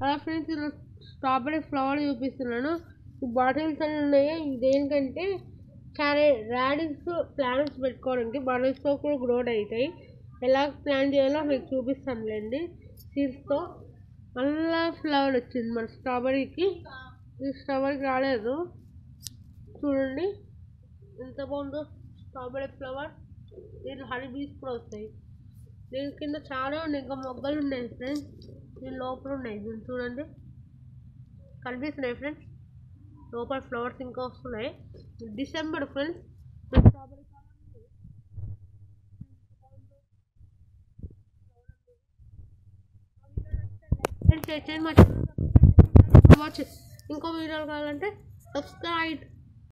అలా ఫ్రెండ్స్ ఇలా strawberry flower చూపిస్తున్నాను ఈ బాటిల్స్ అన్ని ఉన్నాయి ఇది దేనికంటే చాలా రాడిక్స్ ప్లాంట్స్ పెట్టుకోవడానికి బాటిల్స్తో కూడా గ్రోడ్ అవుతాయి ఎలా ప్లాన్ చేయాలో మీకు చూపిస్తానులేండి సీడ్స్తో మళ్ళా ఫ్లవర్ వచ్చింది మన స్ట్రాబెరీకి ఈ స్ట్రాబెరీకి రాలేదు చూడండి ఎంత బాగుందో స్ట్రాబెరీ ఫ్లవర్ దీంట్లో హనీ బీస్ కూడా వస్తాయి దీని కింద చాలా ఉన్నాయి ఇంకా మొగ్గలు ఉన్నాయి ఫ్రెండ్స్ దీని లోపల ఉన్నాయి దీన్ని చూడండి కనిపిస్తున్నాయి ఫ్రెండ్స్ లోపల ఫ్లవర్స్ ఇంకా వస్తున్నాయి డిసెంబర్ ఫ్రెండ్స్ స్ట్రాబెరీ ఫ్రెండ్స్ చేయండి మా ఛానల్ వాచ్ ఇంకో వీడియోలు కావాలంటే సబ్స్క్రైబ్